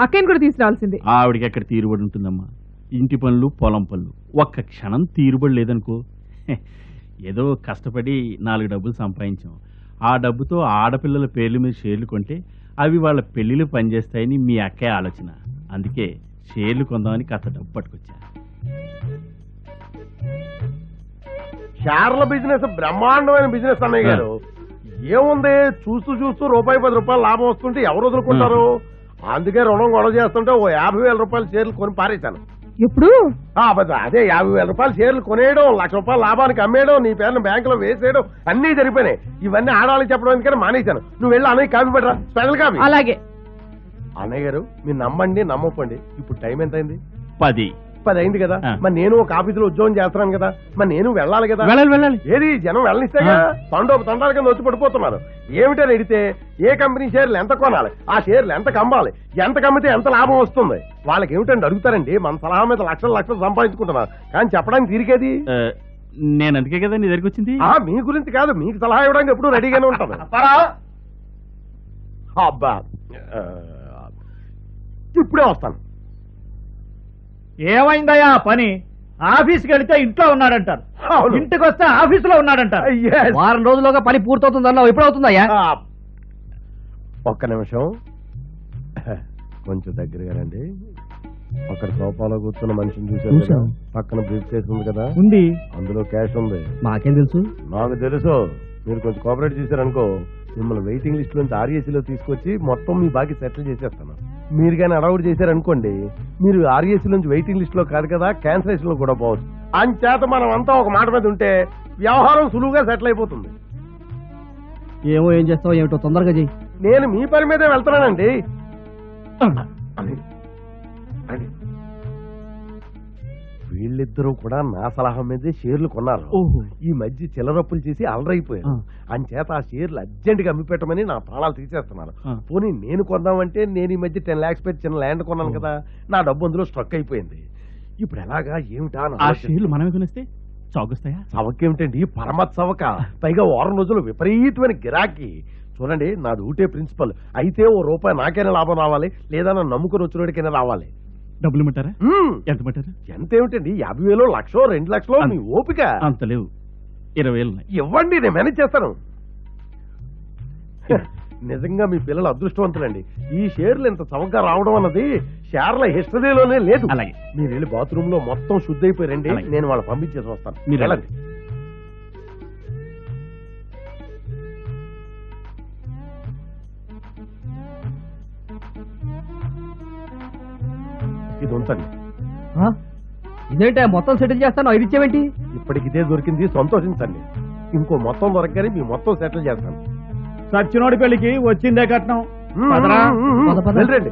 అక్కని కూడా తీసుకురావాల్సింది ఆవిడకి ఎక్కడ తీరుబడి ఉంటుందమ్మా ఇంటి పనులు పొలం పనులు ఒక్క క్షణం తీరుబడి లేదనుకో హె, ఏదో కష్టపడి నాలుగు డబ్బులు సంపాదించాం ఆ డబ్బుతో ఆడపిల్లల పేర్ల మీద షేర్లు కొంటే అవి వాళ్ళ పెళ్లిళ్ళు పనిచేస్తాయని మీ అక్కయ్య ఆలోచన అందుకే షేర్లు కొందామని కాస్త డబ్బు పట్టుకొచ్చా షేర్ల బిజినెస్ బ్రహ్మాండమైన బిజినెస్ అన్నయ్య గారు ఏముంది చూస్తూ చూస్తూ రూపాయి పది రూపాయలు లాభం వస్తుంటే ఎవరు వదులుకుంటారు అందుకే రుణం గొడవ చేస్తుంటే ఓ యాభై వేల రూపాయల షేర్లు కొని పారేశాను ఎప్పుడు ఆ, అబద్ధం. అదే యాభై వేల రూపాయల షేర్లు కొనేయడం లక్ష రూపాయల లాభానికి అమ్మేయడం నీ పేరున బ్యాంకులో వేసేయడం అన్నీ జరిగిపోయినాయి ఇవన్నీ ఆడవాళ్ళకి చెప్పడం ఎందుకని మానేశాను నువ్వు వెళ్ళి అన్నయ్య కాపీ పెట్టరా స్పెషల్ కాపీ అలాగే అన్నయ్య గారు మీరు నమ్మండి నమ్మకండి ఇప్పుడు టైం ఎంత అయింది పది పది అయింది కదా ఆ. మరి నేను ఒక ఆఫీసులో ఉద్యోగం చేస్తున్నాను కదా మరి నేను వెళ్ళాలి కదా వెళ్ళాలి వెళ్ళాలి ఏది జనం వెళ్ళనిస్తేగా తండోపు తండాల కింద వచ్చి పడిపోతున్నారు ఏమిటని అడిగితే ఏ కంపెనీ షేర్లు ఎంత కొనాలి ఆ షేర్లు ఎంత కమ్మాలి ఎంత కమ్మితే ఎంత లాభం వస్తుంది వాళ్ళకి ఏమిటండి అడుగుతారండి మన సలహా మీద లక్షలు లక్షలు సంపాదించుకుంటున్నారు కానీ చెప్పడానికి తీరికేది ఆ, నేను అందుకే కదా నీ దగ్గరికి వచ్చింది ఆ మీ గురించి కాదు మీకు సలహా ఇవ్వడానికి ఎప్పుడు రెడీగానే ఉంటాను అబ్బా ఆ, ఇప్పుడే వస్తాను ఏమైందయ్యా ఆ పని ఆఫీస్కి వెళితే ఇంట్లో ఉన్నాడంటారు అవును. ఇంటికి వస్తే ఆఫీసులో ఉన్నాడంటారు Yes. వారం రోజులుగా పని పూర్తవుతుందన్నావు ఎప్పుడు అవుతుందయ్యా ఆ, ఒక్క నిమిషం కొంచెం దగ్గరగా రండి అక్కడ సోఫాలో కూర్చున్న మనిషిని చూశారు కదా చూశాను. పక్కన బ్రీఫ్ కేసు ఉంది కదా ఉంది అందులో క్యాష్ ఉంది మాకేం తెలుసు నాకు తెలుసు మీరు కొంచెం కోఆపరేట్ చేశారనుకో మిమ్మల్ని వెయిటింగ్ లిస్ట్ నుంచి RAC లో తీసుకొచ్చి మొత్తం మీ బాకీ సెటిల్ చేసేస్తాను మీరు కానీ అడవుడు చేశారనుకోండి మీరు ఆర్ఏసీ నుంచి వెయిటింగ్ లిస్ట్ లో కాదు కదా క్యాన్సలేషన్ లో కూడా పోవచ్చు అంచేత మనం అంతా ఒక మాట మీద ఉంటే వ్యవహారం సులువుగా సెటిల్ అయిపోతుంది ఏమో ఏం చేస్తావు ఏమిటో తొందరగా చెయ్యి నేను మీ పని మీదే వెళ్తున్నానండి అని అని వీళ్ళిద్దరూ కూడా నా సలహా మీదే షేర్లు కొన్నారు ఓహో. ఈ మధ్య చిల్లరప్పులు చేసి అలరైపోయారు అంచేత ఆ షేర్లు అర్జెంట్ గా అమ్మిపెట్టమని నా ప్రాణాలు తీసేస్తున్నారు ఆ. పోనీ నేను కొందామంటే నేను ఈ మధ్య టెన్ లాక్స్ పెట్టి చిన్న ల్యాండ్ కొన్నాను కదా నా డబ్బు అందులో స్ట్రక్ అయిపోయింది ఇప్పుడు ఎలాగా ఏమిటా అని ఆ ఆలోచిస్తున్నా. షేర్లు మనమే కొనిస్తే చౌకొస్తాయా చవకేమిటండి పరమత్ చవక పైగా వారం రోజులు విపరీతమైన గిరాకీ చూడండి నాది ఊటే ప్రిన్సిపల్ అయితే ఓ రూపాయి నాకైనా లాభం రావాలి లేదా నన్ను నమ్ముకుని వచ్చినోడికైనా రావాలి డబ్బులు ఇమ్మంటారా మ్మ్. ఎంత ఇమ్మంటారు ఎంత ఏమిటండి యాభై వేలు లక్షో రెండు లక్షలో మీ ఓపిక అంత లేవు ఇరవై వేలు ఉన్నాయి ఇవ్వండి నేను మేనేజ్ చేస్తాను నిజంగా మీ పిల్లలు అదృష్టవంతులండి ఈ షేర్లు ఇంత చవకగా రావడం అన్నది షేర్ల హిస్టరీలోనే లేదు అలాగే. మీరు వెళ్ళి బాత్రూమ్ లో మొత్తం శుద్ధి అయిపోయారండి అలాగే. నేను వాళ్ళు పంపించేసి వస్తాను మీరు వెళ్ళండి ఇది ఉంచండి ఇదేంటే మొత్తం సెటిల్ చేస్తాను ఇది ఇచ్చేవేంటి ఇప్పటికి ఇదే దొరికింది సంతోషించండి ఇంకో మొత్తం దొరకగానే మీ మొత్తం సెటిల్ చేస్తాను సచ్చినోడి పెళ్లికి వచ్చిందే కట్నం మ్మ్, పదరా. మ్మ్, మ్మ్, పద, పద. వెళ్ళండి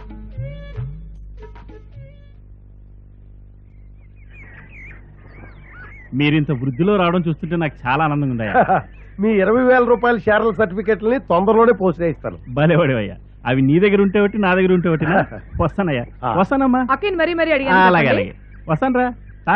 మీరింత వృద్ధిలో రావడం చూస్తుంటే నాకు చాలా ఆనందంగా ఉందయ్యా మీ ఇరవై వేల రూపాయల షేర్ల సర్టిఫికెట్లని తొందరలోనే పోస్ట్ చేయిస్తాను భలేవాడివయ్యా అవి నీ దగ్గర ఉంటే ఒకటి నా దగ్గర ఉంటే ఒకటి వస్తానయ్యా ఆ. వస్తానమ్మా అక్కని మరీ మరీ ఆ, అడిగాను అలాగే చెప్పండి. అలాగే వస్తాను రా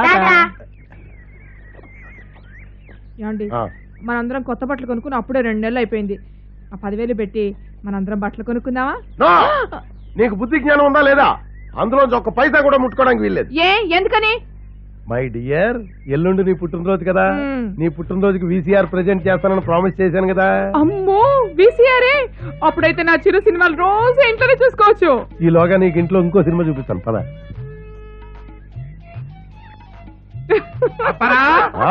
ఏమండి ఆ, మనందరం కొత్త బట్టలు కొనుక్కుని అప్పుడే రెండు నెలలు అయిపోయింది ఆ పదివేలు పెట్టి మనందరం బట్టలు కొనుక్కుందామా నో! నీకు బుద్ధి జ్ఞానం ఉందా లేదా అందులోంచి ఒక్క పైసా కూడా ముట్టుకోవడానికి వీల్లేదు ఏ ఎందుకని మై డియర్ ఎల్లుండి నీ పుట్టినరోజు కదా మ్మ్. నీ పుట్టినరోజుకి వీసీఆర్ ప్రెజెంట్ చేస్తానని ప్రామిస్ చేశాను కదా అమ్మో వీసీఆరే అప్పుడైతే నా చిరు సినిమాలు రోజు ఇంట్లోనే చూసుకోవచ్చు ఈలోగా నీకు ఇంట్లో ఇంకో సినిమా చూపిస్తాను పద ఆ?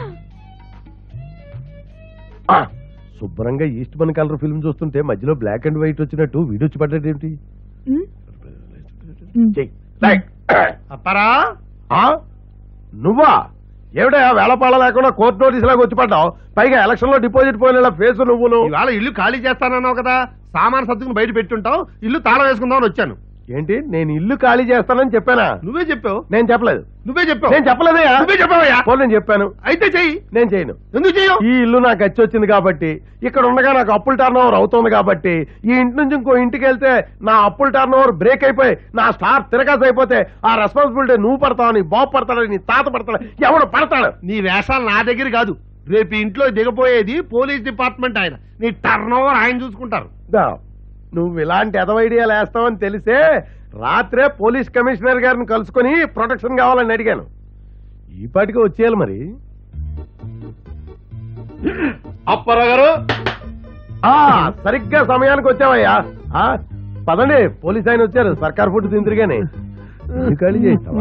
ఆ, శుభ్రంగా ఈస్ట్ మన్ కలర్ ఫిల్మ్ చూస్తుంటే మధ్యలో బ్లాక్ అండ్ వైట్ వచ్చినట్టు వీడొచ్చి పడ్డేంటి ఉమ్, ఉమ్. అప్పారా నువ్వా ఏమిటా వేళపాళ లేకుండా కోర్టు నోటీస్ లాగా వచ్చి పడ్డావు పైగా ఎలక్షన్ లో డిపాజిట్ పోయిన ఫేస్ నువ్వును ఇవాళ ఇల్లు ఖాళీ చేస్తానన్నావు కదా సామాన్ సర్దుకుని బయట పెట్టుంటావు ఇల్లు తాళం వేసుకుందామని వచ్చాను ఏంటి నేను ఇల్లు ఖాళీ చేస్తానని చెప్పానా నువ్వే చెప్పావు నేను చెప్పలేదు నువ్వే చెప్పావు నేను చెప్పలేదయ్యా నువ్వే చెప్పావయ్యా పోనీ నేను చెప్పాను అయితే చెయ్యి నేను చేయను ఎందుకు చెయ్యవు ఈ ఇల్లు నాకు ఖర్చు వచ్చింది కాబట్టి ఇక్కడ ఉండగా నాకు అప్పుల టర్న్ ఓవర్ అవుతుంది కాబట్టి ఈ ఇంటి నుంచి ఇంకో ఇంటికి వెళ్తే నా అప్పుల టర్న్ ఓవర్ బ్రేక్ అయిపోయి నా స్టార్ తిరగాసి అయిపోతే ఆ రెస్పాన్సిబిలిటీ నువ్వు పడతావు నీ బాబు పడతాడు నీ తాత పడతాడు ఎవడు పడతాడు నీ వేషాలు నా దగ్గర కాదు రేపు ఇంట్లో దిగపోయేది పోలీస్ డిపార్ట్మెంట్ ఆయన నీ టర్న్ ఓవర్ ఆయన చూసుకుంటారు దా, నువ్వు ఇలాంటి ఎదవ ఐడియాలు వేస్తావని తెలిసే రాత్రే పోలీస్ కమిషనర్ గారిని కలుసుకొని ప్రొటెక్షన్ కావాలని అడిగాను ఈ పాటికి వచ్చేయాలి మరి అప్పారా గారు ఆ సరిగ్గా సమయానికి వచ్చావయ్యా ఆ, పదండి పోలీస్ ఆయన వచ్చారు సర్కార్ ఫుడ్ తిందిరిగానే ఖాళీ చేస్తావా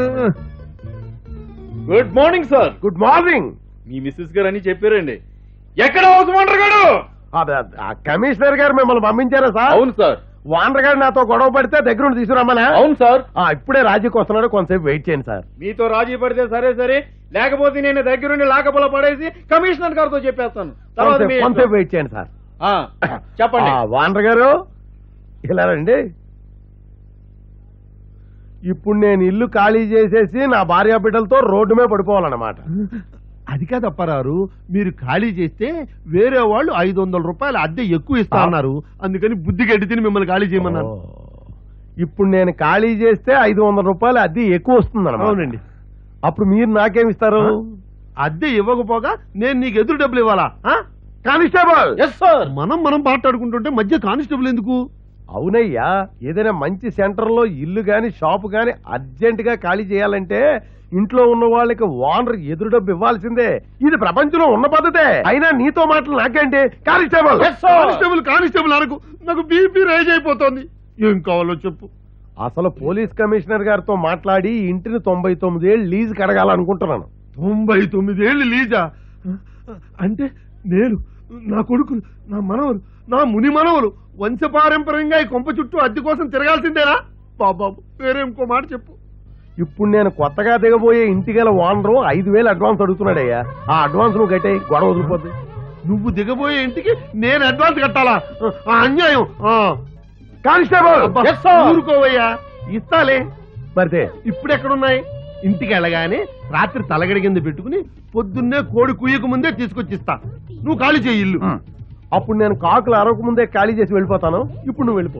good morning sir good morning మీ మిస్సెస్ గారు అని చెప్పారండి ఎక్కడ హౌస్ ఓనర్ గారు ఆ కమిషనర్ గారు మిమ్మల్ని పంపించారా సార్ అవును సార్ వానర్ గారు నాతో గొడవ పడితే దగ్గర నుండి తీసుకురమ్మనా అవును సార్ ఆ, ఇప్పుడే రాజీకి వస్తున్నాడు కొంతసేపు వెయిట్ చేయండి సార్ మీతో రాజీ పడితే సరే సరే లేకపోతే నేను దగ్గరుండి లాకపల పడేసి కమిషనర్ గారితో చెప్పేస్తాను తర్వాత మీ కొంతసేపు- కొంతసేపు వెయిట్ చేయండి సార్ ఆ, చెప్పండి ఆ, వానర్ గారు ఇలా రండి ఇప్పుడు నేను ఇల్లు ఖాళీ చేసేసి నా భార్య బిడ్డలతో రోడ్డు మీద పడిపోవాలన్నమాట అది కాదు అప్పారారు మీరు ఖాళీ చేస్తే వేరే వాళ్ళు ఐదు వందల రూపాయలు అద్దె ఎక్కువ ఇస్తా అన్నారు అందుకని బుద్ధి గడ్డి తిని మిమ్మల్ని ఖాళీ చేయమన్నారు ఓ. ఇప్పుడు నేను ఖాళీ చేస్తే ఐదు వందల రూపాయలు అద్దె ఎక్కువ వస్తుంది అవునండి అప్పుడు మీరు నాకేమి ఇస్తారు అద్దె ఇవ్వకపోగా నేను నీకు ఎదురు డబ్బులు ఇవ్వాలా ఆ? కానిస్టేబుల్ ఎస్ సార్ మనం మనం మాట్లాడుకుంటుంటే మధ్య కానిస్టేబుల్ ఎందుకు అవునయ్యా ఏదైనా మంచి సెంటర్ లో ఇల్లు గాని షాపు గాని అర్జెంట్ గా ఖాళీ చేయాలంటే ఇంట్లో ఉన్న వాళ్ళకి ఓనర్ ఎదురు డబ్బు ఇవ్వాల్సిందే ఇది ప్రపంచంలో ఉన్న పద్ధతే అయినా నీతో మాటలు నాకేంటి కానిస్టేబుల్ కానిస్టేబుల్ కానిస్టేబుల్ అనకు నాకు బీపీ రైజ్ అయిపోతుంది ఏం కావాలో చెప్పు అసలు పోలీస్ కమిషనర్ గారితో మాట్లాడి ఈ ఇంటిని తొంభై తొమ్మిది ఏళ్ళు లీజు కడగాలనుకుంటున్నాను తొంభై తొమ్మిదేళ్లు లీజా అంటే నేను నా కొడుకులు నా మనవలు నా ముని మనవలు వంశపారంపర్యంగా ఈ కొంప చుట్టూ అద్దె కోసం తిరగాల్సిందేనా బాబాబు వేరే ఇంకో మాట చెప్పు ఇప్పుడు నేను కొత్తగా దిగబోయే ఇంటి గల ఓనరు ఐదు వేలు అడ్వాన్స్ అడుగుతున్నాడయ్యా ఆ అడ్వాన్స్ నువ్వు కట్టే గొడవ వదిలిపోద్ది నువ్వు దిగబోయే ఇంటికి నేను అడ్వాన్స్ కట్టాలా ఆ, అన్యాయం ఆ. కానిస్టేబుల్ అబ్బా, Yes, sir. ఊరుకోవయ్యా ఇస్తాలే మరితే ఇప్పుడు ఎక్కడున్నాయి ఇంటికి వెళ్ళగానే రాత్రి తలగడి కింద పెట్టుకుని పొద్దున్నే కోడి కుయ్యక ముందే తీసుకొచ్చిస్తా నువ్వు ఖాళీ చేయి ఇల్లు అప్పుడు నేను కాకులు అరవక ముందే ఖాళీ చేసి వెళ్ళిపోతాను ఇప్పుడు నువ్వు వెళ్ళిపో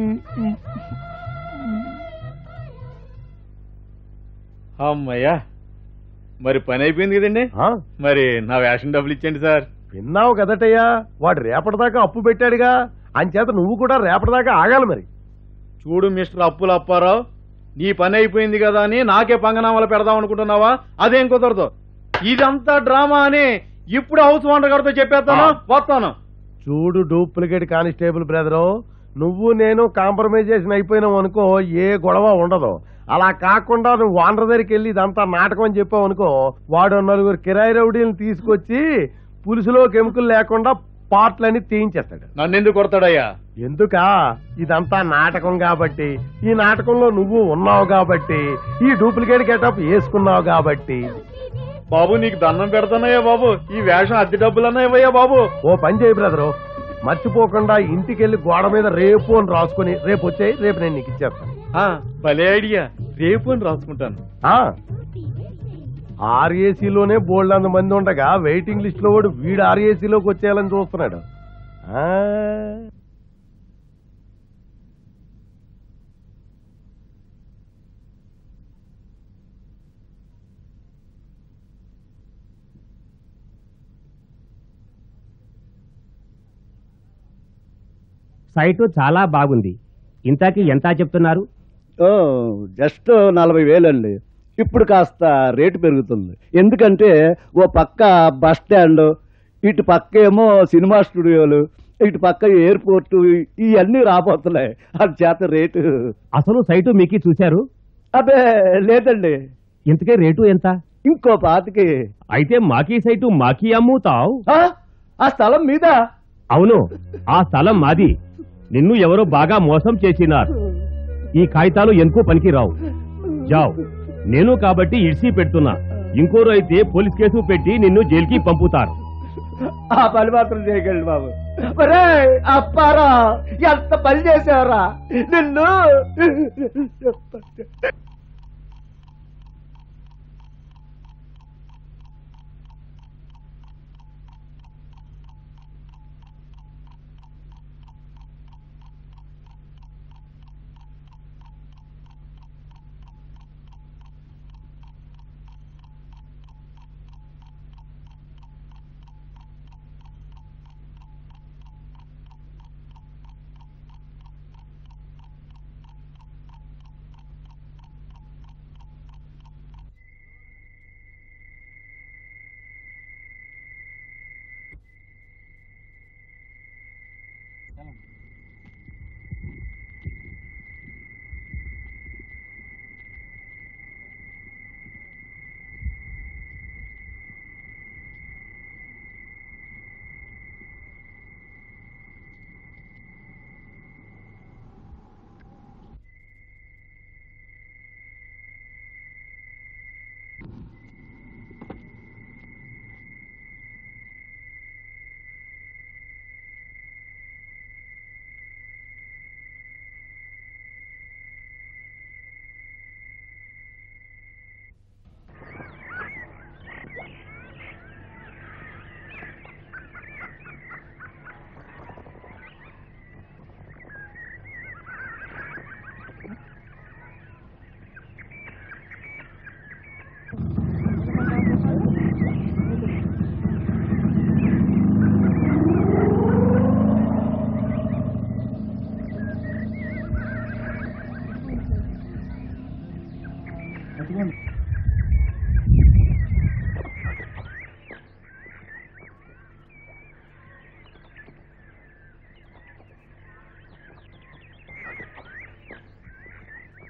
అమ్మయ్యా మరి పని అయిపోయింది కదండి ఆ? మరి నా వేషన్ డబ్బులు ఇచ్చేయండి సార్ విన్నావు కదటయ్యా వాడు రేపటిదాకా అప్పు పెట్టాడుగా అంచేత నువ్వు కూడా రేపటిదాకా ఆగాలి మరి చూడు మిస్టర్ అప్పుల అప్పారావు నీ పని అయిపోయింది కదా అని నాకే పంగనామాలు పెడదాం అనుకుంటున్నావా అదేం కుదరదు ఇదంతా డ్రామా అని ఇప్పుడు హౌస్ ఓనర్ గారితో చెప్పేస్తాను వస్తాను చూడు డూప్లికేట్ కానిస్టేబుల్ బ్రదరు నువ్వు నేను కాంప్రమైజేషన్ అయిపోయినావు అనుకో ఏ గొడవ ఉండదు అలా కాకుండా నువ్వు వానర్ దగ్గరికి వెళ్ళి ఇదంతా నాటకం అని చెప్పావు అనుకో వాడు నలుగురు కిరాయి రౌడీలను తీసుకొచ్చి పులుసులో కెమికల్ లేకుండా పార్ట్లన్నీ తీయించేస్తాడు నన్ను ఎందుకు కొడతాడయ్యా ఎందుకా ఇదంతా నాటకం కాబట్టి ఈ నాటకంలో నువ్వు ఉన్నావు కాబట్టి ఈ డూప్లికేట్ గెటప్ వేసుకున్నావు కాబట్టి బాబు నీకు దండం పెడతానయ్యా బాబు ఈ వేషం అద్దె డబ్బులు అన్నాయ్యా బాబు ఓ పని చేయి బ్రదరు మర్చిపోకుండా ఇంటికెళ్ళి గోడ మీద రేపు అని రాసుకుని రేపు వచ్చాయి రేపు నేను నీకు ఇచ్చేస్తాను ఆ, భలే ఐడియా రేపు అని రాసుకుంటాను ఆర్ఏసీలోనే బోల్డ్ అంత మంది ఉండగా వెయిటింగ్ లిస్ట్ లో వాడు వీడు ఆర్ఏసీలోకి వచ్చేయాలని చూస్తున్నాడు ఆ. సైటు చాలా బాగుంది ఇంతకీ ఎంత చెప్తున్నారు ఓ, జస్ట్ నలభై వేలండి ఇప్పుడు కాస్త రేటు పెరుగుతుంది ఎందుకంటే ఓ పక్క బస్ స్టాండ్ ఇటు పక్క ఏమో సినిమా స్టూడియోలు ఇటు పక్క ఎయిర్పోర్ట్ ఇవన్నీ రాబోతున్నాయి అది చేత రేటు అసలు సైటు మీకి చూశారు అదే లేదండి ఇంతకే రేటు ఎంత ఇంకో పాతికి అయితే మాకీ సైటు మాకీ అమ్ముతావు ఆ? ఆ స్థలం మీద అవును ఆ స్థలం మాది నిన్ను ఎవరో బాగా మోసం చేసినారు ఈ కాగితాలు ఎందుకు పనికి రావు జావ్ నేను కాబట్టి ఇడిసి పెడుతున్నా ఇంకోరు అయితే పోలీస్ కేసు పెట్టి నిన్ను జైలుకి పంపుతారు ఆ పని మాత్రం చేయగలడు బాబు మరే అప్పారా ఎంత పని చేసావరా నిన్ను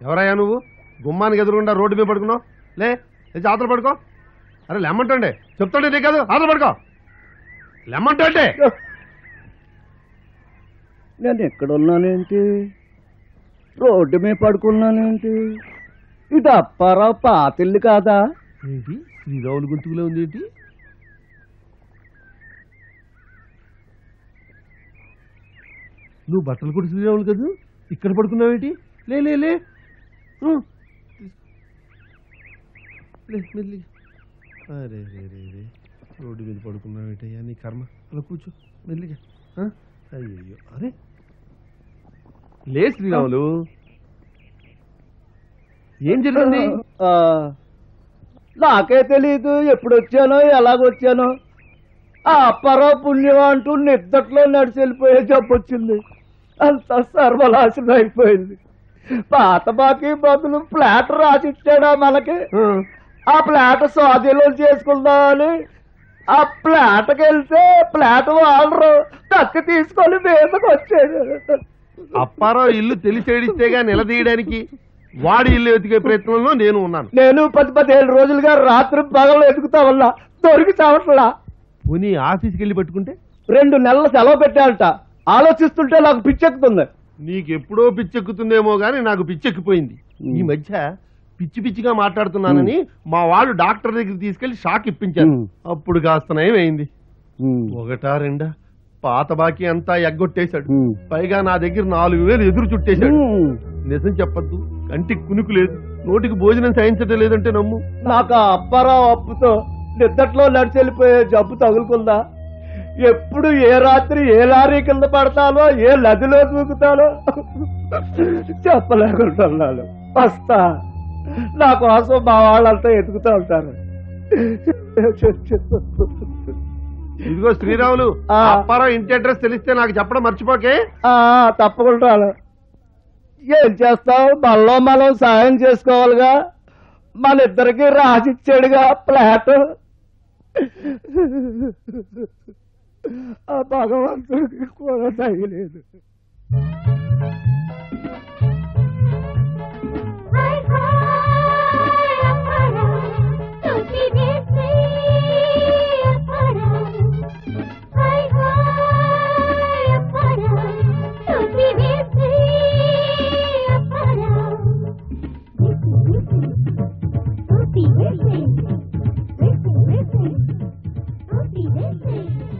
ఎవరయ్యా నువ్వు గుమ్మానికి ఎదురుగుండా రోడ్డు మీద పడుకున్నావు లే లేచి ఆతలు పడుకో అరే లెమ్మంటండి చెప్తాండే నీ కాదు ఆతలు పడుకో లెమ్మంటే నేను ఎక్కడున్నానేంటి రోడ్డు మీద పడుకున్నానేంటి ఇది అప్పారావు పాతిల్లు కాదా ఏంటి శ్రీరాములు గుంతుకులో ఉంది ఏంటి నువ్వు బట్టలు కూడా శ్రీరాములు కదా ఇక్కడ పడుకున్నావేంటి లే లే లే ఊ. లే, మెల్లిగా. అరే రే రే రే రోడ్డు మీద పడుకున్నావేటయ్యా నీ కర్మ అలా కూర్చో మెల్లిగా ఆ? అయ్యయ్యో అరే లే శ్రీరాములు ఏం జరిగింది ఆ, నాకే తెలీదు ఎప్పుడు వచ్చానో ఎలాగొచ్చానో ఆ అప్పారావు పుణ్యం అంటూ నిద్దట్లో నడిచి వెళ్ళిపోయే జబ్బు వచ్చింది అంత సర్వనాశనం అయిపోయింది పాత బాకీ బదులు ఫ్లాట్ రాసిచ్చాడా మనకి ఆ. ఆ ప్లాట్ స్వాధీనం చేసుకుందామని ఆ ప్లాట్కి వెళ్తే ప్లాట్ వాళ్ళు తక్కు తీసుకొని మీదకి వచ్చాడు అప్పారావు ఇల్లు తెలిసేడిస్తేగా నిలదీయడానికి వాడి ఇల్లు వెతికే ప్రయత్నంలో నేను ఉన్నాను నేను పది పదిహేను రోజులుగా రాత్రి పగలు ఎదుగుతా ఉన్నా దొరికి చావట్లా పోనీ ఆఫీస్కి వెళ్ళి పట్టుకుంటే రెండు నెలల సెలవు పెట్టాలట ఆలోచిస్తుంటే నాకు పిచ్చెక్కుతుంది నీకెప్పుడో పిచ్చెక్కుతుందేమో గానీ నాకు పిచ్చెక్కిపోయింది ఈ మధ్య పిచ్చి పిచ్చిగా మాట్లాడుతున్నానని మా వాళ్ళు డాక్టర్ దగ్గరికి తీసుకెళ్లి షాక్ ఇప్పించారు ఉమ్. అప్పుడు కాస్త నయం అయింది ఒకటా రెండా పాత బాకీ అంతా ఎగ్గొట్టేశాడు ఉమ్. పైగా నా దగ్గర నాలుగు వేలు ఎదురు చుట్టేశాడు నిజం చెప్పద్దు కంటికి కునుకు లేదు నోటికి భోజనం సాయించడం లేదంటే నమ్ము నాకు ఆ అప్పారావు అప్పుతో నిద్దట్లో నడిచి వెళ్ళిపోయే జబ్బు తగులుకుందా ఎప్పుడు ఏ రాత్రి ఏ లారీ కింద పడతానో ఏ నదిలో దూకుతానో చెప్పలేకుంటున్నాను వస్తా నా కోసం మా వాళ్ళంతా ఎదుగుతూ ఉంటారు ఇదిగో శ్రీరాములు ఆ. అప్పారావు ఇంటి అడ్రస్ తెలిస్తే నాకు చెప్పడం మర్చిపోకే ఆ, తప్పకుండాను ఏం చేస్తావు మనలో మనం సాయం చేసుకోవాలిగా మన ఇద్దరికి రాసిచ్చాడుగా ఫ్లాట్ ఆ భగవంతుడికి కూడా తగిలేదు हाय हाय अपारा तुझी देसे अपारा हाय हाय अपारा तुझी देसे अपारा तुझी देसे देसे देसे तुझी देसे